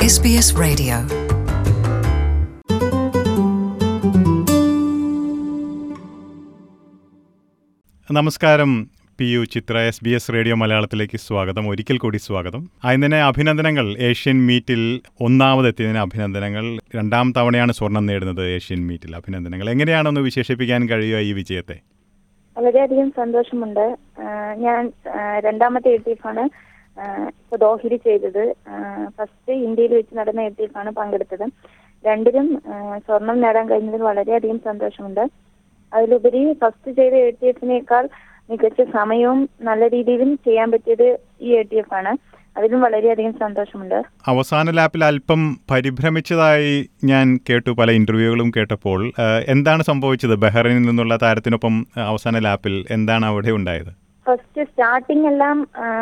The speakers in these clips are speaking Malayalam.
SBS Radio. നമസ്കാരം P U Chithra S B S radio മലയാളത്തിലേക്ക് സ്വാഗതം ഒരിക്കൽ കൂടി സ്വാഗതം അതിന് തന്നെ അഭിനന്ദനങ്ങൾ ഏഷ്യൻ മീറ്റിൽ ഒന്നാമതെത്തിയതിന് അഭിനന്ദനങ്ങൾ രണ്ടാം തവണയാണ് സ്വർണം നേടുന്നത് ഏഷ്യൻ മീറ്റിൽ അഭിനന്ദനങ്ങൾ എങ്ങനെയാണൊന്ന് വിശേഷിപ്പിക്കാൻ കഴിയുക ഈ വിജയത്തെ വളരെയധികം സന്തോഷമുണ്ട് ആ, ഞാൻ ആ, രണ്ടാമത്തെ എ ടി എഫ് ആണ് ഇപ്പോൾ ദോഹരി ചെയ്തത് ഫസ്റ്റ് ഇന്ത്യയിൽ വെച്ച് നടന്ന എ ടി എഫ് ആണ് പങ്കെടുത്തത് രണ്ടിലും ആ, സ്വർണം നേടാൻ കഴിഞ്ഞതിൽ വളരെയധികം സന്തോഷമുണ്ട് അതിലുപരി ഫസ്റ്റ് ചെയ്ത എ ടി എഫിനേക്കാൾ മികച്ച സമയവും നല്ല രീതിയിലും ചെയ്യാൻ പറ്റിയത് ഈ എ ടി എഫ് ആണ് അതിലും വളരെയധികം സന്തോഷമുണ്ട് അവസാന ലാപ്പിൽ അല്പം പരിഭ്രമിച്ചതായി ഞാൻ കേട്ടു പല ഇന്റർവ്യൂകളും കേട്ടപ്പോൾ ആ, എന്താണ് സംഭവിച്ചത് ബഹ്റൈനിൽ നിന്നുള്ള താരത്തിനൊപ്പം ആ, അവസാന ലാപ്പിൽ എന്താണ് അവിടെ ഉണ്ടായത് ഫസ്റ്റ് സ്റ്റാർട്ടിംഗ് എല്ലാം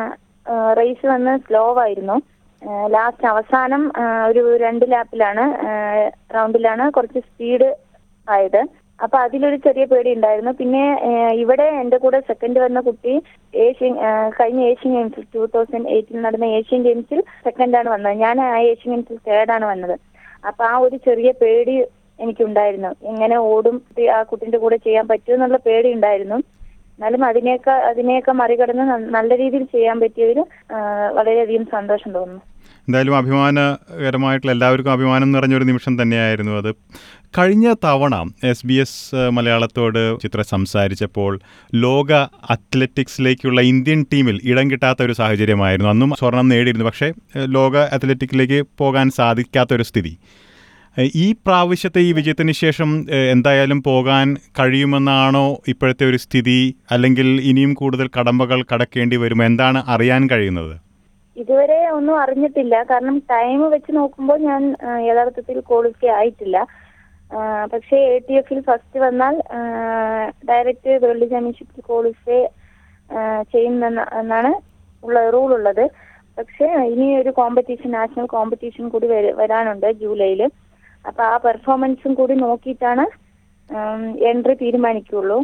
റേസ് വന്ന് സ്ലോ ആയിരുന്നു ലാസ്റ്റ് അവസാനം ആ, ഒരു രണ്ട് ലാപ്പിലാണ് റൗണ്ടിലാണ് കുറച്ച് സ്പീഡ് ആയത് അപ്പൊ അതിലൊരു ചെറിയ പേടി ഉണ്ടായിരുന്നു പിന്നെ ആ, ഇവിടെ എന്റെ കൂടെ സെക്കൻഡ് വന്ന കുട്ടി ഏഷ്യൻ ആ, കഴിഞ്ഞ ഏഷ്യൻ ഗെയിംസിൽ ടൂ തൗസൻഡ് എയ്റ്റിൽ നടന്ന ഏഷ്യൻ ഗെയിംസിൽ സെക്കൻഡാണ് വന്നത് ഞാൻ ആ ഏഷ്യൻ ഗെയിംസിൽ തേർഡാണ് വന്നത് അപ്പൊ ആ ഒരു ചെറിയ പേടി എനിക്കുണ്ടായിരുന്നു എങ്ങനെ ഓടും ആ കുട്ടിന്റെ കൂടെ ചെയ്യാൻ പറ്റുമെന്നുള്ള പേടി ഉണ്ടായിരുന്നു എന്നാലും അതിനെയൊക്കെ അതിനെയൊക്കെ മറികടന്ന് ന- നല്ല രീതിയിൽ ചെയ്യാൻ പറ്റിയതിൽ ആ, വളരെയധികം സന്തോഷം തോന്നുന്നു എന്തായാലും അഭിമാനകരമായിട്ടുള്ള എല്ലാവർക്കും അഭിമാനം നിറഞ്ഞൊരു നിമിഷം തന്നെയായിരുന്നു അത് കഴിഞ്ഞ തവണ എസ് ബി എസ് മലയാളത്തോട് ചിത്ര സംസാരിച്ചപ്പോൾ ലോക അത്ലറ്റിക്സിലേക്കുള്ള ഇന്ത്യൻ ടീമിൽ ഇടം കിട്ടാത്ത ഒരു സാഹചര്യമായിരുന്നു അന്നും സ്വർണം നേടിയിരുന്നു പക്ഷേ ഏഹ്, ലോക അത്ലറ്റിക്കിലേക്ക് പോകാൻ സാധിക്കാത്ത ഒരു സ്ഥിതി ഏഹ്, ഈ പ്രാവശ്യത്തെ ഈ വിജയത്തിന് ശേഷം ഏഹ്, എന്തായാലും പോകാൻ കഴിയുമെന്നാണോ ഇപ്പോഴത്തെ ഒരു സ്ഥിതി അല്ലെങ്കിൽ ഇനിയും കൂടുതൽ കടമ്പകൾ കടക്കേണ്ടി വരുമോ എന്താണ് അറിയാൻ കഴിയുന്നത് ഇതുവരെ ഒന്നും അറിഞ്ഞിട്ടില്ല കാരണം ടൈം വെച്ച് നോക്കുമ്പോൾ ഞാൻ ആ, യഥാർത്ഥത്തിൽ ക്വാളിഫൈ ആയിട്ടില്ല ആ, പക്ഷേ എ ടി എഫിൽ ഫസ്റ്റ് വന്നാൽ ഡയറക്റ്റ് വേൾഡ് ചാമ്പ്യൻഷിപ്പിൽ ക്വാളിഫൈ ചെയ്യുന്ന എന്നാണ് ഉള്ള റൂൾ ഉള്ളത് പക്ഷേ ഇനി ഒരു കോമ്പറ്റീഷൻ നാഷണൽ കോമ്പറ്റീഷൻ കൂടി വര- വരാനുണ്ട് ജൂലൈയിൽ അപ്പൊ ആ പെർഫോമൻസും കൂടി നോക്കിയിട്ടാണ് എൻട്രി തീരുമാനിക്കുള്ളൂ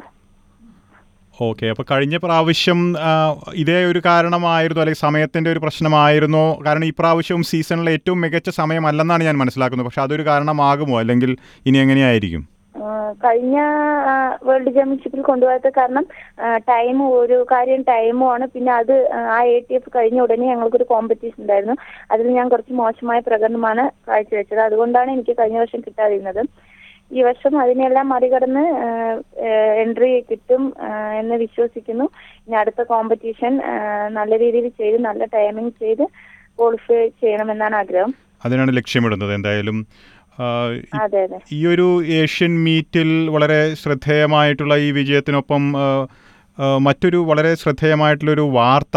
ഓക്കെ അപ്പോൾ കഴിഞ്ഞ പ്രാവശ്യം ആ, ഇതേ ഒരു കാരണമായിരുന്നു അല്ലെങ്കിൽ സമയത്തിൻ്റെ ഒരു പ്രശ്നമായിരുന്നോ കാരണം ഈ പ്രാവശ്യവും സീസണിലെ ഏറ്റവും മികച്ച സമയമല്ലെന്നാണ് ഞാൻ മനസ്സിലാക്കുന്നത് പക്ഷെ അതൊരു കാരണമാകുമോ അല്ലെങ്കിൽ ഇനി എങ്ങനെയായിരിക്കും ആ, കഴിഞ്ഞ ആ, വേൾഡ് ചാമ്പ്യൻഷിപ്പിൽ കൊണ്ടുപോകാത്ത കാരണം ടൈം ഒരു കാര്യം ടൈമും ആണ് പിന്നെ അത് ആ എ ടി എഫ് കഴിഞ്ഞ ഉടനെ ഞങ്ങൾക്കൊരു കോമ്പറ്റീഷൻ ഉണ്ടായിരുന്നു അതിൽ ഞാൻ കുറച്ച് മോശമായ പ്രകടനമാണ് കാഴ്ചവെച്ചത് അതുകൊണ്ടാണ് എനിക്ക് കഴിഞ്ഞ വർഷം കിട്ടാതിരുന്നത് ഈ വർഷം അതിനെല്ലാം മറികടന്ന് എൻട്രി കിട്ടും ആ, എന്ന് വിശ്വസിക്കുന്നു ഇനി അടുത്ത കോമ്പറ്റീഷൻ നല്ല രീതിയിൽ ചെയ്ത് നല്ല ടൈമിംഗ് ചെയ്ത് ക്വാളിഫൈ ചെയ്യണമെന്നാണ് ആഗ്രഹം അതിനാണ് ലക്ഷ്യമിടുന്നത് എന്തായാലും ആ, ഈ- അതെ അതെ ഈ ഒരു ഏഷ്യൻ മീറ്റിൽ വളരെ ശ്രദ്ധേയമായിട്ടുള്ള ഈ വിജയത്തിനൊപ്പം ആ, ആ, മറ്റൊരു വളരെ ശ്രദ്ധേയമായിട്ടുള്ളൊരു വാർത്ത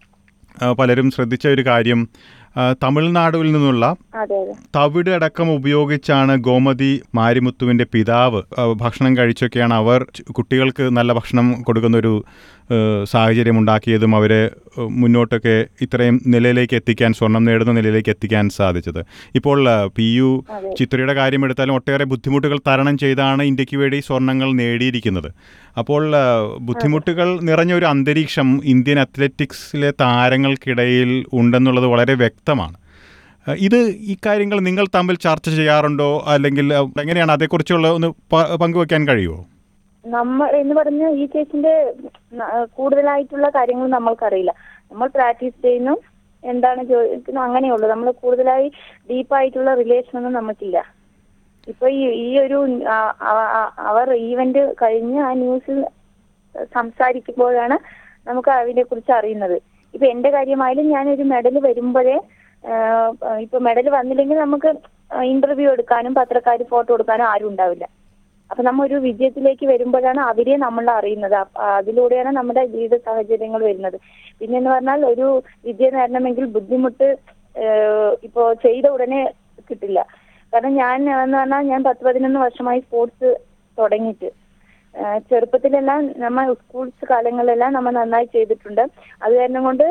ആ, പലരും ശ്രദ്ധിച്ച ഒരു കാര്യം ആ, തമിഴ്നാടുവിൽ നിന്നുള്ള അതെ അതെ തവിട് അടക്കം ഉപയോഗിച്ചാണ് ഗോമതി മാരിമുത്തുവിൻ്റെ പിതാവ് ആ, ഭക്ഷണം കഴിച്ചൊക്കെയാണ് അവർ ച്- കുട്ടികൾക്ക് നല്ല ഭക്ഷണം കൊടുക്കുന്നൊരു ഏഹ്, സാഹചര്യം ഉണ്ടാക്കിയതും അവരെ ഏഹ്, മുന്നോട്ടൊക്കെ ഇത്രയും നിലയിലേക്ക് എത്തിക്കാൻ സ്വർണം നേടുന്ന നിലയിലേക്ക് എത്തിക്കാൻ സാധിച്ചത് ഇപ്പോൾ ആ, പി യു അതെ. ചിത്രയുടെ കാര്യം എടുത്താലും ഒട്ടേറെ ബുദ്ധിമുട്ടുകൾ തരണം ചെയ്താണ് ഇന്ത്യക്ക് വേണ്ടി സ്വർണ്ണങ്ങൾ നേടിയിരിക്കുന്നത് അപ്പോൾ ആ, ബുദ്ധിമുട്ടുകൾ നിറഞ്ഞ ഒരു അന്തരീക്ഷം ഇന്ത്യൻ അത്ലറ്റിക്സിലെ താരങ്ങൾക്കിടയിൽ ഉണ്ടെന്നുള്ളത് വളരെ വ്യക്തമാണ് ആ, ഇത് ഈ കാര്യങ്ങൾ നിങ്ങൾ തമ്മിൽ ചർച്ച ചെയ്യാറുണ്ടോ അല്ലെങ്കിൽ ആ, എങ്ങനെയാണ് അതേക്കുറിച്ചുള്ള ഒന്ന് പ- പങ്കുവെക്കാൻ കഴിയുമോ നമ്മൾ എന്ന് പറഞ്ഞ ഈ കേസിന്റെ ന- കൂടുതലായിട്ടുള്ള കാര്യങ്ങൾ നമ്മൾക്കറിയില്ല നമ്മൾ പ്രാക്ടീസ് ചെയ്യുന്നു എന്താണ് ചോദിക്കുന്നു അങ്ങനെയുള്ളൂ നമ്മൾ കൂടുതലായി ഡീപ്പായിട്ടുള്ള റിലേഷൻ ഒന്നും നമുക്കില്ല ഇപ്പൊ ഈ ഈ ഒരു ആ, ആ- ആ- അവർ ഈവന്റ് കഴിഞ്ഞ് ആ ന്യൂസിൽ സംസാരിക്കുമ്പോഴാണ് നമുക്ക് അതിനെ കുറിച്ച് അറിയുന്നത് ഇപ്പൊ എന്റെ കാര്യമായാലും ഞാനൊരു മെഡൽ വരുമ്പോഴേ ആഹ്, ഇപ്പൊ മെഡൽ വന്നില്ലെങ്കിൽ നമുക്ക് ഇന്റർവ്യൂ എടുക്കാനും പത്രക്കാർ ഫോട്ടോ എടുക്കാനും ആരും ഉണ്ടാവില്ല അപ്പൊ നമ്മ ഒരു വിജയത്തിലേക്ക് വരുമ്പോഴാണ് അവരെ നമ്മൾ അറിയുന്നത് അപ്പ അതിലൂടെയാണ് നമ്മുടെ ജീവിത സാഹചര്യങ്ങൾ വരുന്നത് പിന്നെ എന്ന് പറഞ്ഞാൽ ഒരു വിജയം നേടണമെങ്കിൽ ബുദ്ധിമുട്ട് ഏഹ്, ഇപ്പോ ചെയ്ത ഉടനെ കിട്ടില്ല കാരണം ഞാൻ എന്ന് പറഞ്ഞാൽ ഞാൻ പത്ത് പതിനൊന്ന് വർഷമായി സ്പോർട്സ് തുടങ്ങിയിട്ട് ഏഹ്, ചെറുപ്പത്തിലെല്ലാം നമ്മ സ്കൂൾസ് കാലങ്ങളിലെല്ലാം നമ്മൾ നന്നായി ചെയ്തിട്ടുണ്ട് അത് കാരണം കൊണ്ട്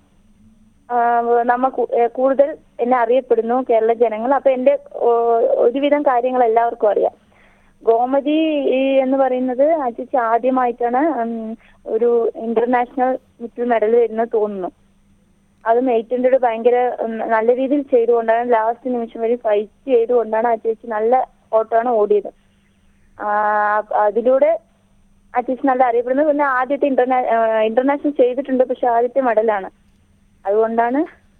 ആഹ് നമ്മ കു- ഏഹ് കൂടുതൽ എന്നെ അറിയപ്പെടുന്നു കേരള ജനങ്ങൾ അപ്പൊ എന്റെ ഓ- ഒരുവിധം കാര്യങ്ങൾ എല്ലാവർക്കും അറിയാം ഗോമതി ഈ എന്ന് പറയുന്നത് അജിച്ച് ആദ്യമായിട്ടാണ് ഉം, ഒരു ഇന്റർനാഷണൽ മിറ്റിൽ മെഡൽ വരുന്നത് തോന്നുന്നു അതും എയ്റ്റ് ഹൺഡ്രഡ് ഭയങ്കര ഉം, നല്ല രീതിയിൽ ചെയ്തുകൊണ്ടാണ് ലാസ്റ്റ് നിമിഷം വരെ ഫൈറ്റ് ചെയ്തുകൊണ്ടാണ് ആ ചേച്ചി നല്ല ഓട്ടമാണ് ഓടിയത് ആ, അതിലൂടെ ആ ചേച്ചി നല്ല അറിയപ്പെടുന്നത് പിന്നെ ആദ്യത്തെ ഇന്റർനാ ഇന്റർനാഷണൽ ചെയ്തിട്ടുണ്ട് പക്ഷെ ആദ്യത്തെ മെഡലാണ് അതുകൊണ്ടാണ്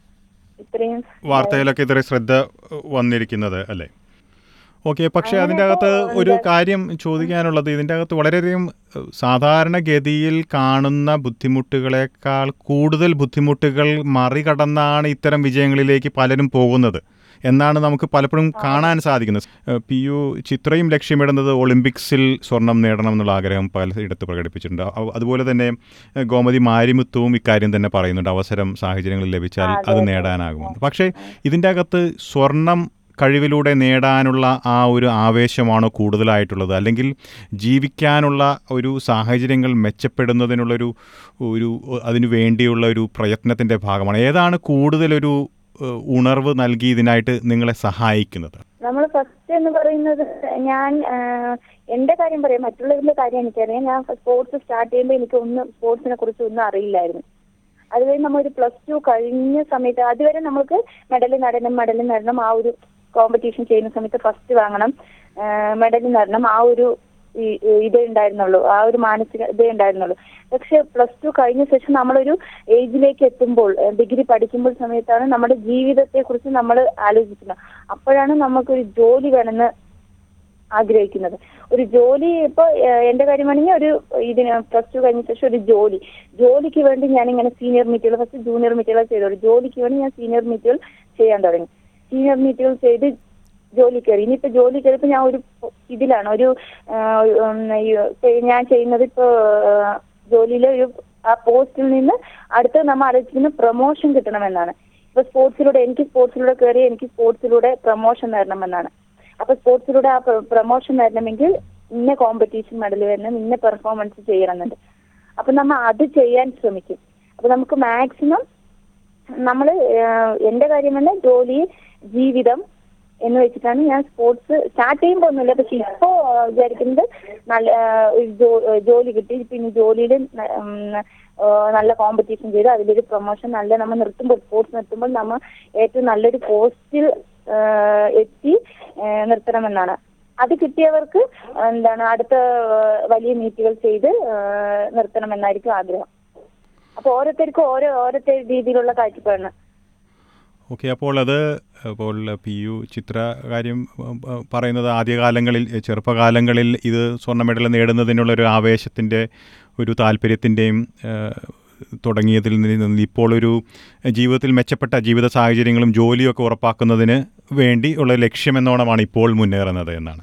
ഇത്രയും വാർത്തയിലൊക്കെ ഇത്രയും ശ്രദ്ധ ഏഹ്, വന്നിരിക്കുന്നത് അല്ലേ ഓക്കെ പക്ഷേ അതിൻ്റെ അകത്ത് ഒരു കാര്യം ചോദിക്കാനുള്ളത് ഇതിൻ്റെ അകത്ത് വളരെയധികം ഏഹ്, സാധാരണഗതിയിൽ കാണുന്ന ബുദ്ധിമുട്ടുകളെക്കാൾ കൂടുതൽ ബുദ്ധിമുട്ടുകൾ മറികടന്നാണ് ഇത്തരം വിജയങ്ങളിലേക്ക് പലരും പോകുന്നത് എന്നാണ് നമുക്ക് പലപ്പോഴും കാണാൻ സാധിക്കുന്നത് ഏഹ്, പി യു ചിത്രയും ലക്ഷ്യമിടുന്നത് ഒളിമ്പിക്സിൽ സ്വർണം നേടണം എന്നുള്ള ആഗ്രഹം പലയിടത്ത് പ്രകടിപ്പിച്ചിട്ടുണ്ട് അ- അതുപോലെ തന്നെ ഏഹ്, ഗോമതി മാരിമുത്തുവും ഇക്കാര്യം തന്നെ പറയുന്നുണ്ട് അവസരം സാഹചര്യങ്ങളിൽ ലഭിച്ചാൽ അത് നേടാനാകുമെന്ന് പക്ഷേ ഇതിൻ്റെ അകത്ത് സ്വർണം കഴിവിലൂടെ നേടാനുള്ള ആ ഒരു ആവേശമാണോ കൂടുതലായിട്ടുള്ളത് അല്ലെങ്കിൽ ജീവിക്കാനുള്ള ഒരു സാഹചര്യങ്ങൾ മെച്ചപ്പെടുന്നതിനുള്ളൊരു ഒരു അതിനു വേണ്ടിയുള്ള ഒരു പ്രയത്നത്തിൻ്റെ ഭാഗമാണ് ഏതാണ് കൂടുതലൊരു ഏഹ്, ഉണർവ് നൽകി ഇതിനായിട്ട് നിങ്ങളെ സഹായിക്കുന്നത് നമ്മൾ ഫസ്റ്റ് എന്ന് പറയുന്നത് ഞാൻ ആ, എന്റെ കാര്യം പറയാം മറ്റുള്ളവരുടെ കാര്യം എനിക്കറിയാം ഞാൻ സ്പോർട്സ് സ്റ്റാർട്ട് ചെയ്യുമ്പോൾ എനിക്ക് ഒന്നും സ്പോർട്സിനെ കുറിച്ച് ഒന്നും അറിയില്ലായിരുന്നു അത് കഴിഞ്ഞ് നമ്മൾ ഒരു പ്ലസ് ടു കഴിഞ്ഞ സമയത്ത് അതുവരെ നമുക്ക് മെഡൽ നേടണം മെഡൽ നേടണം ആ ഒരു കോമ്പറ്റീഷൻ ചെയ്യുന്ന സമയത്ത് ഫസ്റ്റ് വാങ്ങണം മെഡൽ നേടണം ആ ഒരു ഈ- ഇതേ ഉണ്ടായിരുന്നുള്ളൂ ആ ഒരു മാനസിക ഇതേ ഉണ്ടായിരുന്നുള്ളൂ പക്ഷെ പ്ലസ് ടു കഴിഞ്ഞ ശേഷം നമ്മളൊരു ഏജിലേക്ക് എത്തുമ്പോൾ ഡിഗ്രി പഠിക്കുമ്പോൾ സമയത്താണ് നമ്മുടെ ജീവിതത്തെ കുറിച്ച് നമ്മൾ ആലോചിക്കുന്നത് അപ്പോഴാണ് നമുക്കൊരു ജോലി വേണമെന്ന് ആഗ്രഹിക്കുന്നത് ഒരു ജോലി ഇപ്പൊ ഏഹ്, എന്റെ കാര്യമാണെങ്കിൽ ഒരു ഇതിന് പ്ലസ് ടു കഴിഞ്ഞ ശേഷം ഒരു ജോലി ജോലിക്ക് വേണ്ടി ഞാൻ ഇങ്ങനെ സീനിയർ മീറ്റുകൾ ഫസ്റ്റ് ജൂനിയർ മീറ്റുകൾ ചെയ്തോളൂ ജോലിക്ക് വേണ്ടി ഞാൻ സീനിയർ മീറ്റുകൾ ചെയ്യാൻ തുടങ്ങി സീനിയർ മീറ്റുകൾ ചെയ്ത് ജോലി കയറി ഇനിയിപ്പോ ജോലി കയറിയപ്പോ ഞാൻ ഒരു ഇതിലാണ് ഒരു ആഹ്, ഉം, ഈ, ഞാൻ ചെയ്യുന്നത് ഇപ്പോ ജോലിയിലെ ഒരു ആ പോസ്റ്റിൽ നിന്ന് അടുത്ത് നമ്മൾ ആലോചിക്കുന്ന പ്രൊമോഷൻ കിട്ടണമെന്നാണ് ഇപ്പൊ സ്പോർട്സിലൂടെ എനിക്ക് സ്പോർട്സിലൂടെ കയറി എനിക്ക് സ്പോർട്സിലൂടെ പ്രൊമോഷൻ നേടണമെന്നാണ് അപ്പൊ സ്പോർട്സിലൂടെ ആ പ്രൊമോഷൻ നേടണമെങ്കിൽ ഇന്ന കോമ്പറ്റീഷൻ മെഡൽ വരണം ഇന്ന പെർഫോമൻസ് ചെയ്യണമെന്നുണ്ട് അപ്പൊ നമ്മൾ അത് ചെയ്യാൻ ശ്രമിക്കും അപ്പൊ നമുക്ക് മാക്സിമം നമ്മൾ എന്റെ കാര്യമല്ല ജോലി ജീവിതം എന്ന് വെച്ചിട്ടാണ് ഞാൻ സ്പോർട്സ് സ്റ്റാർട്ട് ചെയ്യുമ്പോൾ ഒന്നുമില്ല പക്ഷെ ഇപ്പോ ആ, വിചാരിക്കുന്നത് നല്ല ആ, ഒരു ജോ- ജോലി കിട്ടി പിന്നെ ജോലിയിൽ നല്ല കോമ്പറ്റീഷൻ ചെയ്ത് അതിലൊരു പ്രൊമോഷൻ നല്ല നമ്മൾ നിർത്തുമ്പോൾ സ്പോർട്സ് നിർത്തുമ്പോൾ നമ്മൾ ഏറ്റവും നല്ലൊരു പോസ്റ്റിൽ എത്തി ആ, നിർത്തണമെന്നാണ് അത് കിട്ടിയവർക്ക് എന്താണ് അടുത്ത ആ, വലിയ മീറ്റുകൾ ചെയ്ത് ആ, നിർത്തണമെന്നായിരിക്കും ആഗ്രഹം അപ്പൊ ഓരോരുത്തർക്കും ഓരോ ഓരോരുത്തർ രീതിയിലുള്ള കാഴ്ചപ്പാടാണ് ഓക്കെ അപ്പോൾ അത് അപ്പോൾ പി യു ചിത്ര കാര്യം ഉം, ഉം, പറയുന്നത് ആദ്യകാലങ്ങളിൽ എ, ചെറുപ്പകാലങ്ങളിൽ ഇത് സ്വർണ്ണ മെഡൽ നേടുന്നതിനുള്ളൊരു ആവേശത്തിൻ്റെ ഒരു താല്പര്യത്തിൻ്റെയും തുടങ്ങിയതിൽ നിന്ന് ഇപ്പോൾ ഒരു ജീവിതത്തിൽ മെച്ചപ്പെട്ട ജീവിത സാഹചര്യങ്ങളും ജോലിയൊക്കെ ഉറപ്പാക്കുന്നതിന് വേണ്ടി ഉള്ള ലക്ഷ്യമെന്നോണമാണ് ഇപ്പോൾ മുന്നേറുന്നത് എന്നാണ്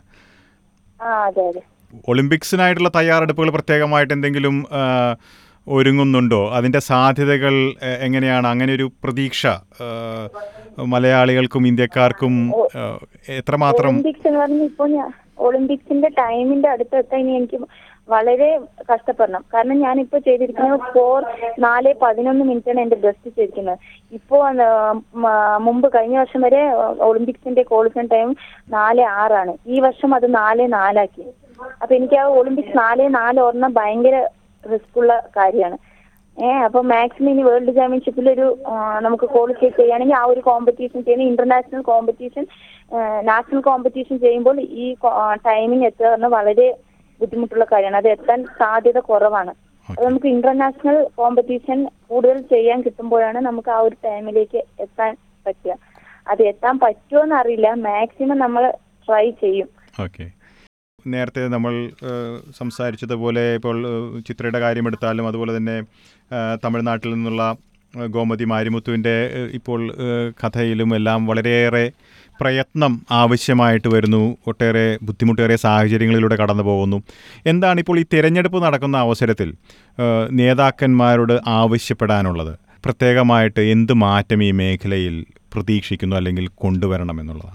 ആ അതെ അതെ ഒളിമ്പിക്സിനായിട്ടുള്ള തയ്യാറെടുപ്പുകൾ പ്രത്യേകമായിട്ട് എന്തെങ്കിലും ആ, ഒരുങ്ങുന്നുണ്ടോ അതിൻ്റെ സാധ്യതകൾ എ, എങ്ങനെയാണ് അങ്ങനെ ഒരു പ്രതീക്ഷ ആ, മലയാളികൾക്കും ഇന്ത്യക്കാർക്കും ആ, എത്രമാത്രം ഒളിമ്പിക്സ് എന്ന് പറഞ്ഞാൽ ഇപ്പൊ ഞാൻ ഒളിമ്പിക്സിന്റെ ടൈമിന്റെ അടുത്തെത്താൻ ഇനി എനിക്ക് വളരെ കഷ്ടപ്പെടണം കാരണം ഞാൻ ഇപ്പൊ ചെയ്തിരിക്കുന്നത് ഫോർ നാല് പതിനൊന്ന് മിനിറ്റാണ് എന്റെ ബെസ്റ്റ് ചെയ്തിരിക്കുന്നത് ഇപ്പോ ആ, മ- മുമ്പ് കഴിഞ്ഞ വർഷം വരെ ഒളിമ്പിക്സിന്റെ ക്വാളിഫൈൻ ടൈം നാല് ആറാണ് ഈ വർഷം അത് നാല് നാലാക്കി അപ്പൊ എനിക്ക് ആ ഒളിമ്പിക്സ് നാല് നാല് ഓർമ്മ ഭയങ്കര റിസ്ക് ഉള്ള കാര്യമാണ് ഏഹ് അപ്പൊ മാക്സിമം ഇനി വേൾഡ് ചാമ്പ്യൻഷിപ്പിൽ ഒരു ആ, നമുക്ക് ക്വാളിഫൈ ചെയ്യുകയാണെങ്കിൽ ആ ഒരു കോമ്പറ്റീഷൻ ചെയ്യുന്ന ഇന്റർനാഷണൽ കോമ്പറ്റീഷൻ നാഷണൽ കോമ്പറ്റീഷൻ ചെയ്യുമ്പോൾ ഈ ടൈമിംഗ് എത്തുക പറഞ്ഞാൽ വളരെ ബുദ്ധിമുട്ടുള്ള കാര്യമാണ് അത് എത്താൻ സാധ്യത കുറവാണ് അത് നമുക്ക് ഇന്റർനാഷണൽ കോമ്പറ്റീഷൻ കൂടുതൽ ചെയ്യാൻ കിട്ടുമ്പോഴാണ് നമുക്ക് ആ ഒരു ടൈമിലേക്ക് എത്താൻ പറ്റുക അത് എത്താൻ പറ്റുമോ അറിയില്ല മാക്സിമം നമ്മൾ ട്രൈ ചെയ്യും ഓക്കെ നേരത്തെ നമ്മൾ ഏഹ്, സംസാരിച്ചതുപോലെ ഇപ്പോൾ ഏഹ്, ചിത്രയുടെ കാര്യമെടുത്താലും അതുപോലെ തന്നെ ഏഹ്, തമിഴ്നാട്ടിൽ നിന്നുള്ള ഏഹ്, ഗോമതി മാരിമുത്തുവിൻ്റെ ഏഹ്, ഇപ്പോൾ ഏഹ്, കഥയിലും എല്ലാം വളരെയേറെ പ്രയത്നം ആവശ്യമായിട്ട് വരുന്നു ഒട്ടേറെ ബുദ്ധിമുട്ടേറിയ സാഹചര്യങ്ങളിലൂടെ കടന്നു പോകുന്നു എന്താണ് ഇപ്പോൾ ഈ തിരഞ്ഞെടുപ്പ് നടക്കുന്ന അവസരത്തിൽ ഏഹ്, നേതാക്കന്മാരോട് ആവശ്യപ്പെടാനുള്ളത് പ്രത്യേകമായിട്ട് എന്ത് മാറ്റം ഈ മേഖലയിൽ പ്രതീക്ഷിക്കുന്നു അല്ലെങ്കിൽ കൊണ്ടുവരണമെന്നുള്ളതാണ്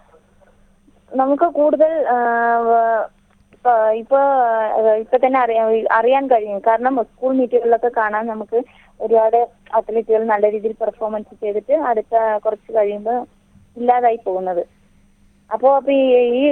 നമുക്ക് കൂടുതൽ ആ, വ- ഇപ്പൊ ഇപ്പൊ ആ, ഇപ്പൊ തന്നെ അറിയാൻ അറിയാൻ കഴിയും കാരണം സ്കൂൾ മീറ്റുകളിലൊക്കെ കാണാൻ നമുക്ക് ഒരുപാട് അത്ലറ്റുകൾ നല്ല രീതിയിൽ പെർഫോമൻസ് ചെയ്തിട്ട് അടുത്ത കുറച്ച് കഴിയുമ്പോൾ ഇല്ലാതായി പോകുന്നത് അപ്പോ അപ്പൊ ഈ ഈ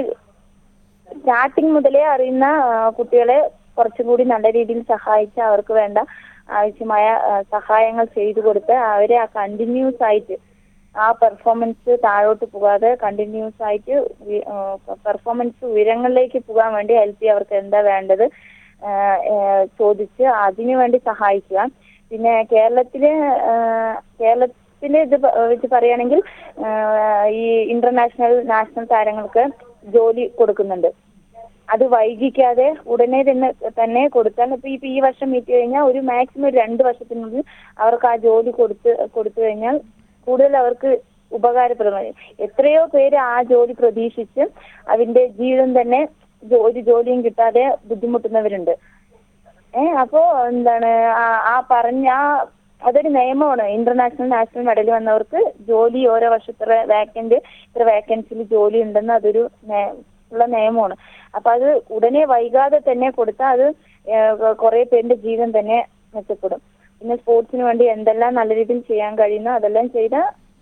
സ്റ്റാർട്ടിങ് മുതലേ അറിയുന്ന ആ, കുട്ടികളെ കുറച്ചും കൂടി നല്ല രീതിയിൽ സഹായിച്ച് അവർക്ക് വേണ്ട ആവശ്യമായ ആ, സഹായങ്ങൾ ചെയ്തു കൊടുത്ത് അവരെ ആ കണ്ടിന്യൂസ് ആയിട്ട് ആ പെർഫോമൻസ് താഴോട്ട് പോകാതെ കണ്ടിന്യൂസ് ആയിട്ട് പെർഫോമൻസ് ഉയരങ്ങളിലേക്ക് പോകാൻ വേണ്ടി ഹെൽപ്പ് ചെയ്യുക അവർക്ക് എന്താ വേണ്ടത് ആ, ആ, ചോദിച്ച് അതിനു വേണ്ടി സഹായിക്കുക പിന്നെ കേരളത്തില് ആ, കേരളത്തില് ഇത് പ- വെച്ച് പറയുകയാണെങ്കിൽ ആ, ഈ ഇന്റർനാഷണൽ നാഷണൽ താരങ്ങൾക്ക് ജോലി കൊടുക്കുന്നുണ്ട് അത് വൈകിക്കാതെ ഉടനെ തന്നെ തന്നെ കൊടുത്താൽ ഇപ്പൊ ഇപ്പൊ ഈ വർഷം മീറ്റ് കഴിഞ്ഞാൽ ഒരു മാക്സിമം ഒരു രണ്ട് വർഷത്തിനുള്ളിൽ അവർക്ക് ആ ജോലി കൊടുത്ത് കൊടുത്തു കഴിഞ്ഞാൽ കൂടുതൽ അവർക്ക് ഉപകാരപ്രദമായി എത്രയോ പേര് ആ ജോലി പ്രതീക്ഷിച്ച് അതിന്റെ ജീവിതം തന്നെ ജോ- ഒരു ജോലിയും കിട്ടാതെ ബുദ്ധിമുട്ടുന്നവരുണ്ട് ഏ അപ്പോ എന്താണ് ആ- ആ പറഞ്ഞ ആ അതൊരു നിയമമാണ് ഇന്റർനാഷണൽ നാഷണൽ മെഡൽ വന്നവർക്ക് ജോലി ഓരോ വർഷത്തെ വേക്കന്റ് ഇത്ര വേക്കൻസിൽ ജോലി ഉണ്ടെന്ന് അതൊരു നേ- ഉള്ള നിയമമാണ് അപ്പൊ അത് ഉടനെ വൈകാതെ തന്നെ കൊടുത്താൽ അത് കുറെ പേരുടെ ജീവിതം തന്നെ മെച്ചപ്പെടും പിന്നെ സ്പോർട്സിന് വേണ്ടി എന്തെല്ലാം നല്ല രീതിയിൽ ചെയ്യാൻ കഴിയുന്നോ അതെല്ലാം ചെയ്ത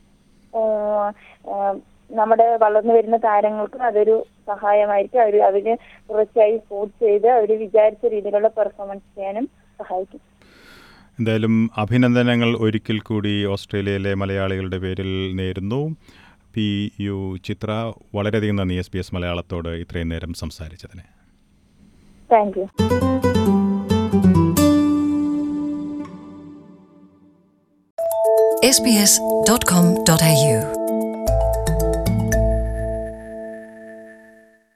നമ്മുടെ വളർന്നു വരുന്ന താരങ്ങൾക്ക് അതൊരു സഹായമായിരിക്കും അവർ അവര് തുടർച്ചയായി സ്പോർട്സ് ചെയ്ത് അവർ വിചാരിച്ച രീതിയിലുള്ള പെർഫോമൻസ് ചെയ്യാനും സഹായിക്കും എന്തായാലും അഭിനന്ദനങ്ങൾ ഒരിക്കൽ കൂടി ഓസ്ട്രേലിയയിലെ മലയാളികളുടെ പേരിൽ നേരുന്നു പി യു ചിത്ര വളരെയധികം നന്ദി എസ് ബി എസ് മലയാളത്തോട് ഇത്രയും നേരം സംസാരിച്ചതിന് താങ്ക് യു sbs.com.au